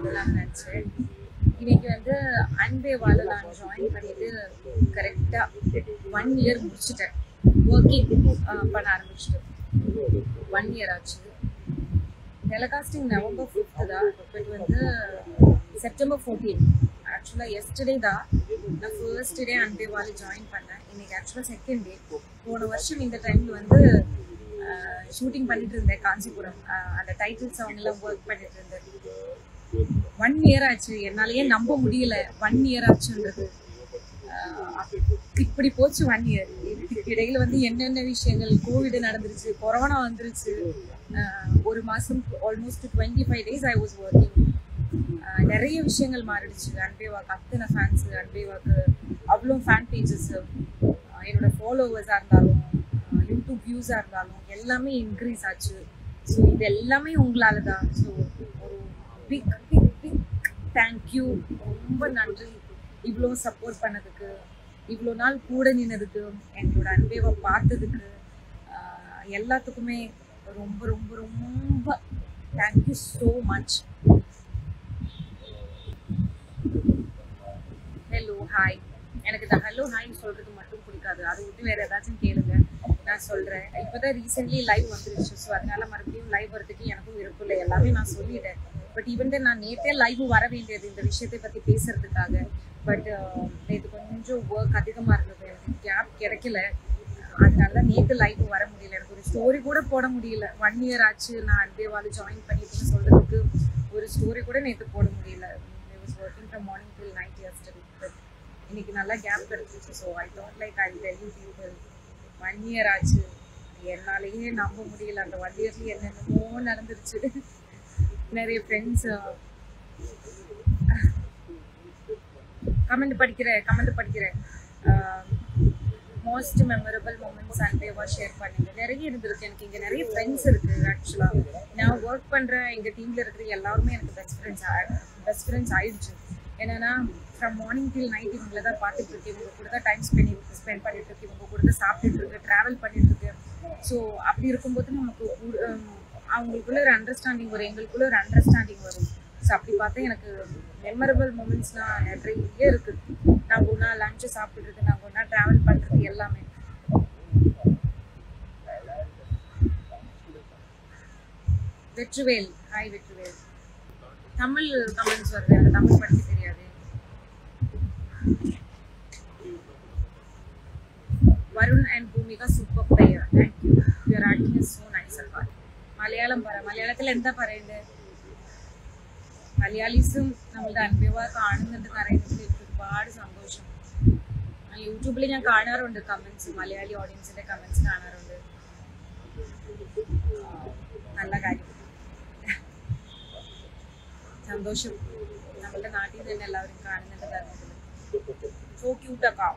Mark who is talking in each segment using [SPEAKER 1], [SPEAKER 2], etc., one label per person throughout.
[SPEAKER 1] சொல்லலாம்னு நினச்சேன் இன்னைக்கு வந்து அன்பே வாழ நான் ஜாயின் பண்ணிட்டு கரெக்டாக ஒன் இயர் முடிச்சிட்டேன் ஒர்க்கிங் பண்ண ஆரம்பிச்சிட்டேன் ஒன் இயர் ஆச்சு டெலகாஸ்டிங் நவம்பர் ஃபிஃப்த்து தான் பட் வந்து செப்டம்பர் ஃபோர்டீன் ஆக்சுவலாக எஸ்டர்டே தான் நான் ஃபர்ஸ்ட் டே அன்பே வாழ ஜாயின் பண்ணேன் இன்னைக்கு ஆக்சுவலாக செகண்ட் டே போன வருஷம் இந்த டைமில் வந்து ஷூட்டிங் பண்ணிட்டு இருந்தேன் காஞ்சிபுரம் அஹ் அந்த டைட்டில் சாங்லாம் ஒர்க் பண்ணிட்டு இருந்தேன் ஒன் இயர் ஆச்சு என்னாலயே நம்ப முடியல ஒன் இயர் ஆச்சுன்றது அஹ் இப்படி போச்சு ஒன் இயர் இதுக்கு இடையில வந்து என்னென்ன விஷயங்கள் கோவிட் நடந்துருச்சு கொரோனா வந்துருச்சு அஹ் ஒரு மாசம் almost twenty five days I was working நிறைய விஷயங்கள் மாறிடுச்சு அன்பேவாக்கு அத்தனை ஃபேன்ஸ் அன்பேவாக்கு அவ்வளோ ஃபேன் பேஜஸ் என்னோட ஃபாலோவர்ஸாக இருந்தாலும் அஹ் யூடியூப் வியூஸாக இருந்தாலும் எல்லாமே இன்க்ரீஸ் ஆச்சு ஸோ இது எல்லாமே உங்களால தான் ஸோ ஒரு பிக் பிக் பிக் தேங்க்யூ ரொம்ப நன்றி இவ்வளோ சப்போர்ட் பண்ணதுக்கு இவ்வளோ நாள் கூட நின்னதுக்கு எங்களோட அன்பேவை பார்த்ததுக்கு ஆஹ் எல்லாத்துக்குமே ரொம்ப ரொம்ப ரொம்ப thank you so much hello hi எனக்கு இந்த ஹலோ ஹாய் சொல்றது மட்டும் பிடிக்காது அதை விட்டு வேற ஏதாச்சும் கேளுங்க நான் சொல்றேன் இப்போதான் ரீசெண்ட்லி லைவ் வந்துருச்சு ஸோ அதனால மறுபடியும் லைவ் வரதுக்கு எனக்கும் விருப்பம் இல்லை எல்லாமே நான் சொல்லிட்டேன் பட் ஈவன் நான் நேற்றே லைவ் வர வேண்டியது இந்த விஷயத்தை பத்தி பேசுறதுக்காக பட் நேற்று கொஞ்சம் ஒர்க் அதிகமா இருந்தது எனக்கு கேப் கிடைக்கல அதனால தான் நேற்று லைவ் வர முடியல எனக்கு ஒரு ஸ்டோரி கூட போட முடியல ஒன் இயர் ஆச்சு நான் அன்பேவால் ஜாயின் பண்ணிட்டுன்னு சொல்றதுக்கு ஒரு ஸ்டோரி கூட நேற்று போட முடியல was working from morning till night இயர்ஸ்டடி பட் இன்னைக்கு நல்லா கேப் கிடைச்சிச்சு so I thought like I tell you people one year ஆச்சு என்னாலேயே நம்ப முடியல அந்த ஒன் இயர்ல என்னென்னமோ நடந்துருச்சு நிறைய ஃப்ரெண்ட்ஸ் கமெண்ட் படிக்கிறேன் கமெண்ட் படிக்கிறேன் மோஸ்ட் மெமரபிள் மூமெண்ட்ஸ் அன்பேவா ஷேர் பண்ணுங்க நிறைய இருந்திருக்கு எனக்கு இங்கே நிறைய ஃப்ரெண்ட்ஸ் இருக்கு ஆக்சுவலாக நான் ஒர்க் பண்ணுற எங்கள் டீமில் இருக்கிற எல்லாருமே எனக்கு பெஸ்ட் ஃப்ரெண்ட்ஸ் பெஸ்ட் ஃப்ரெண்ட்ஸ் ஆயிடுச்சு என்னன்னா ஃப்ரம் மார்னிங் டில் நைட் இவங்கள தான் பார்த்துட்டு இருக்கு இவங்க கூட தான் டைம் ஸ்பெண்ட் ஸ்பெண்ட் பண்ணிட்டு இருக்கு இவங்க கூட தான் சாப்பிட்டுட்டு இருக்கு ட்ராவல் பண்ணிட்டு இருக்கு ஸோ அப்படி இருக்கும்போது நமக்கு ஒரு, ஹம், அவங்களுக்குள்ள ஒரு அண்டர்ஸ்டாண்டிங் வரும் எங்களுக்குள்ள ஒரு அண்டர்ஸ்டாண்டிங் வரும் ஸோ அப்படி பார்த்தா எனக்கு மெமரபிள் மூமெண்ட்ஸ்லாம் நிறைய இருக்கு நாங்கள் ஒன்றா லஞ்சு சாப்பிட்றது நாங்கள் ஒன்றா ட்ராவல் பண்ணுறது எல்லாமே வெற்றுவேல் ஹாய் வெற்றுவேல் தமிழ் கமெண்ட்ஸ் வருது எனக்கு தமிழ் படிக்க தெரியாது Varun and Bhoomika super player thank you your acting is so nice அப்பா മലയാളം പറ മലയാളത്തിൽ എന്താ പറയണ്ടേ മലയാളീസും നമ്മളുടെ അൻപിവ കാണുന്നുണ്ടെന്ന് അറിയുന്നതിൽ എനിക്ക് ഒരുപാട് സന്തോഷം ആ, യൂട്യൂബിൽ ഞാൻ കാണാറുണ്ട് കമന്റ്സ് മലയാളി ഓഡിയൻസിന്റെ കമന്റ്സ് കാണാറുണ്ട് നല്ല കാര്യം സന്തോഷം നമ്മളുടെ നാട്ടിൽ നിന്ന് തന്നെ എല്ലാവരും കാണുന്നുണ്ട് തരുന്നതിൽ സോ ക്യൂട്ടൊക്കെ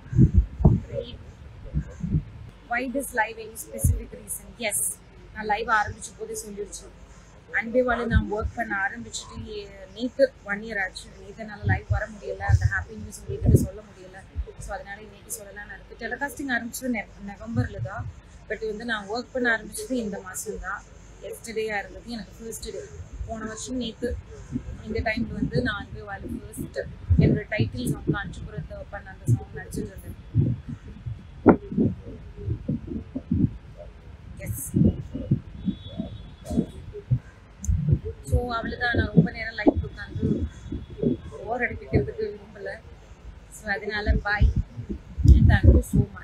[SPEAKER 1] why this live any specific reason yes நான் லைவ் ஆரம்பிச்ச போதே சொல்லிடுச்சு அன்பேவால நான் ஒர்க் பண்ண ஆரம்பிச்சுட்டு நேற்று ஒன் இயர் ஆச்சு நேற்று என்னால் லைவ் வர முடியல அந்த ஹாப்பி நியூஸ் உங்ககிட்ட சொல்ல முடியல ஸோ அதனால இன்னைக்கு சொல்லலாம்னு இருக்கு டெலிகாஸ்டிங் ஆரம்பிச்சது நெ நவம்பரில் தான் பட் வந்து நான் ஒர்க் பண்ண ஆரம்பிச்சது இந்த மாதம் தான் எஸ்டர்டேயாக இருந்தது எனக்கு ஃபர்ஸ்ட் டே போன வருஷம் நேற்று இந்த டைமில் வந்து நான் அன்பேவால ஃபர்ஸ்ட் என்னோட டைட்டில் சாங் காஞ்சிபுரத்தை பண்ண அந்த சாங் நடிச்சிட்டு இருந்தேன் எஸ் ஸோ அவ்வளோதான் நான் ரொம்ப நேரம் லைஃப் உட்காந்து போர் அடிப்பிக்கிறதுக்கு விரும்பல ஸோ அதனால பாய் தேங்க்யூ ஸோ மச்